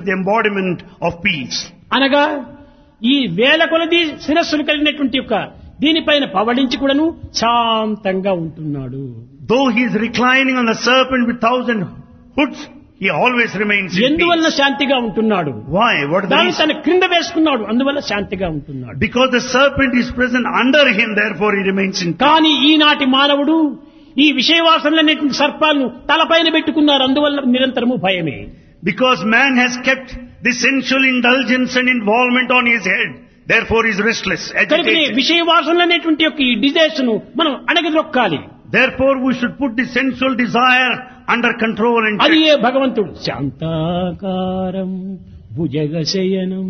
the embodiment of peace. అనగా ఈ వేల కొలది శిరస్సులు కలిగినటువంటి యొక్క దీనిపైన పవడించి కూడాను శాంతంగా ఉంటున్నాడు Though he is reclining on the serpent with thousand hoods, he always remains in ఎందువల్ల peace. శాంతిగా ఉంటున్నాడు Why? What is the దాన్ని reason? తన క్రింద వేసుకున్నాడు అందువల్ల శాంతిగా ఉంటున్నాడు Because the serpent is present under him, therefore he remains in peace. కానీ ఈనాటి మానవుడు ఈ విషయవాసనలనేటువంటి సర్పాలను తలపైన పెట్టుకున్నారు అందువల్ల నిరంతరము భయమే Because man has kept the sensual indulgence and involvement on his head, therefore he is restless, కనుకనే agitated. విషయవాసనలనేటువంటి యొక్క ఈ డిజైర్స్ ను మనం అణగదొక్కాలి Therefore we should put the sensual desire under control and అది check. ఏ భగవంతుడు శాంతాకారం భుజగశయనం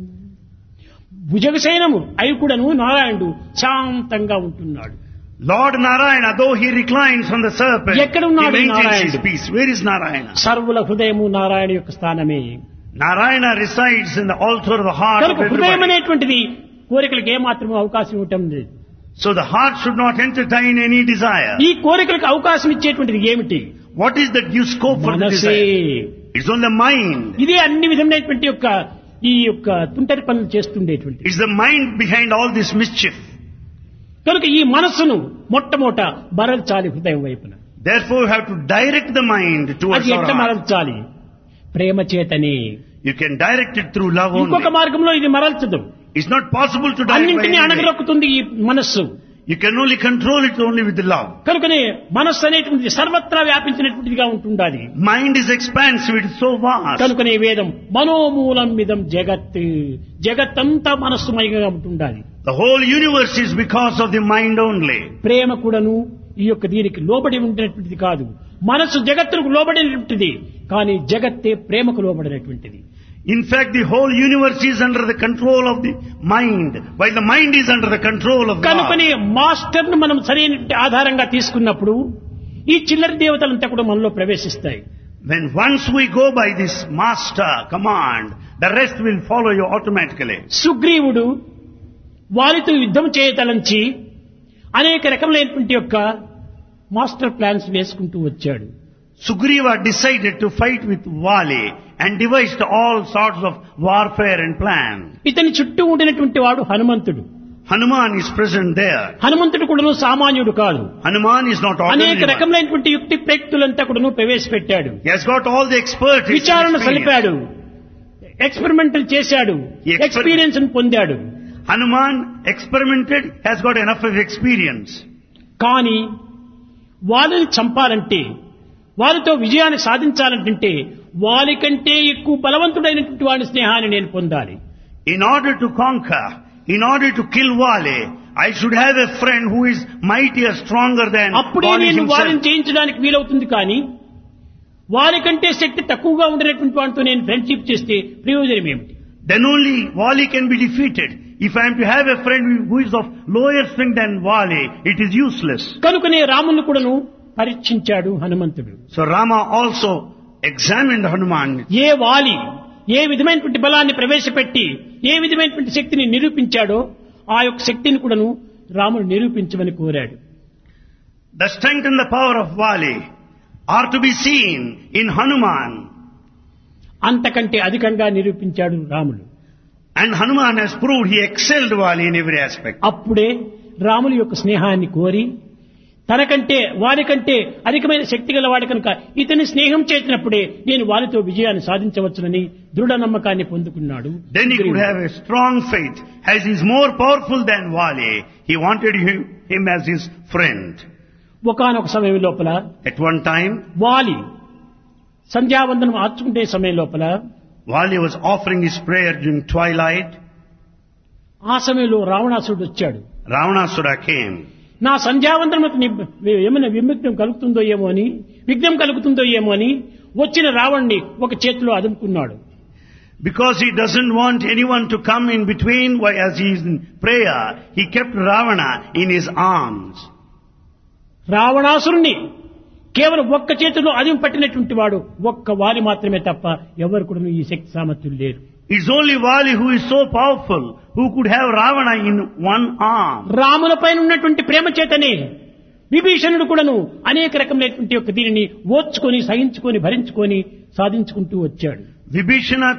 భుజగశయనము అవి కూడాను నారాయణుడు శాంతంగా ఉంటున్నాడు Lord Narayana, though he reclines on the serpent, he ఎక్కడున్నాడు ఈ maintains his నారాయణుడు? peace. Where is Narayana? సర్వుల హృదయము నారాయణ యొక్క స్థానమే Narayana resides in the altar of the heart of కనుక హృదయం everybody. అనేటువంటిది కోరికలకు ఏమాత్రం అవకాశం ఇవ్వటం లేదు So the heart should not entertain any desire. ఈ కోరికలకు అవకాశం ఇచ్చేటువంటిది ఏమిటి What is that gives scope for the మనసే desire? It's on the mind. ఇదే అన్ని విధమైనటువంటి యొక్క ఈ యొక్క తుంటరి పనులు చేస్తుండేటువంటి It's the mind behind all this mischief. కనుక ఈ మనస్సును మొట్టమొదట మరల్చాలి హృదయం వైపున Therefore, you have to direct the mind towards అది our ఎట్లా heart. మరల్చాలి ప్రేమ చేతనే You can direct it through love ఇంకొక only. మార్గంలో ఇది మరల్చదు It's not possible to direct by అన్నింటినీ any way. అణగరొక్కుతుంది ఈ మనస్సు You can only control it only with the love. కనుకనే మనస్సు అనేటువంటిది సర్వత్రా వ్యాపించినటువంటిదిగా ఉంటుండాలి Mind is expansive, it is so vast. కనుకనే వేదం మనోమూలం మిదం జగత్ జగత్తంతా మనస్సుమయంగా ఉంటుండాలి The whole universe is because of the mind only. ప్రేమ కూడాను ఈ యొక్క దీనికి లోబడి ఉండేటువంటిది కాదు మనస్సు జగత్తుకు లోబడినటువంటిది కానీ జగత్తే ప్రేమకు లోబడినటువంటిది In fact, the whole universe is under the control of the mind, while the mind is under the control of God. కనుకనే మాస్టర్ ను మనం సరైన ఆధారంగా తీసుకున్నప్పుడు ఈ చిల్లర దేవతలంతా కూడా మనలో ప్రవేశిస్తాయి When once we go by this master command, the rest will follow you automatically. సుగ్రీవుడు వారితో యుద్ధం చేయతలంచి అనేక రకములైనటువంటి యొక్క మాస్టర్ ప్లాన్స్ వేసుకుంటూ వచ్చాడు Sugriva decided to fight with Vali and devised all sorts of warfare and plan. ఇతని చుట్టూ ఉండినటువంటి వాడు హనుమంతుడు Hanuman is present there. హనుమంతుడు కూడాను సామాన్యుడు కాదు Hanuman is not అనేక ordinary. one. రకములైనటువంటి యుక్తి ప్రయుక్తులంతా కూడాను ప్రవేశపెట్టాడు He has got all the expertise. and విచారణ experience. సలిపాడు ఎక్స్పెరిమెంటల్ చేశాడు ఈ experiment- ఎక్స్పీరియన్స్ పొందాడు Hanuman experimented, has got enough of experience. కానీ వాళ్ళని చంపాలంటే వారితో విజయాన్ని సాధించాలంటే వారికంటే ఎక్కువ బలవంతుడైనటువంటి వాడి స్నేహాన్ని నేను పొందాలి In order to conquer, in order to kill Vali, I should have a friend who is mightier, stronger than అప్పుడే Vali నేను వారిని himself. జయించడానికి వీలవుతుంది కానీ వారికంటే శక్తి తక్కువగా ఉండినటువంటి వాడితో నేను ఫ్రెండ్షిప్ చేస్తే ప్రయోజనం ఏమిటి Then only Vali can be defeated. If I am to have a friend who is of lower strength than Vali, it is useless. కనుకనే రాముని కూడాను పరీక్షించాడు హనుమంతుడు So Rama also examined Hanuman. ఏ వాలి ఏ విధమైనటువంటి బలాన్ని ప్రవేశపెట్టి ఏ విధమైనటువంటి శక్తిని నిరూపించాడో ఆ యొక్క శక్తిని కూడాను రాముడు నిరూపించమని కోరాడు The strength and the power of Vali are to be seen in Hanuman. అంతకంటే అధికంగా నిరూపించాడు రాముడు And Hanuman has proved he excelled Vali in every aspect. అప్పుడే రాముని యొక్క స్నేహాన్ని కోరి తనకంటే వారికంటే అధికమైన శక్తి గల వాడి కనుక ఇతని స్నేహం చేసినప్పుడే నేను వారితో విజయాన్ని సాధించవచ్చునని దృఢ నమ్మకాన్ని పొందుకున్నాడు Then he could have a strong faith. As he is more powerful than Vali, he wanted him, him as his friend. ఒకనొక సమయం లోపల At one time, వాలి సంధ్యావందనం ఆర్చుకుంటే సమయం లోపల Vali was offering his prayer during twilight. ఆ సమయంలో రావణాసుడు వచ్చాడు Ravanasura came. నా సంధ్యావందనముకు ని- ఏమైనా విముగ్నం కలుగుతుందో ఏమో అని విఘ్నం కలుగుతుందో ఏమో అని వచ్చిన రావణ్ణి ఒక చేతిలో అదుముకున్నాడు Because he doesn't want anyone to come in between while as he is in prayer, he kept Ravana in his arms. రావణాసురుణ్ణి కేవలం ఒక్క చేతిలో అదిం పట్టినటువంటి వాడు ఒక్క వారి మాత్రమే తప్ప ఎవరు కూడా ఈ శక్తి సామర్థ్యం లేరు It's only Vali who is so powerful who could have Ravana in one arm. రాముల పైన ఉన్నటువంటి ప్రేమ చేతనే విభీషణుడు కూడాను అనేక రకమైనటువంటి యొక్క దీనిని ఓర్చుకొని సహించుకొని భరించుకొని సాధించుకుంటూ వచ్చాడు Vibhishana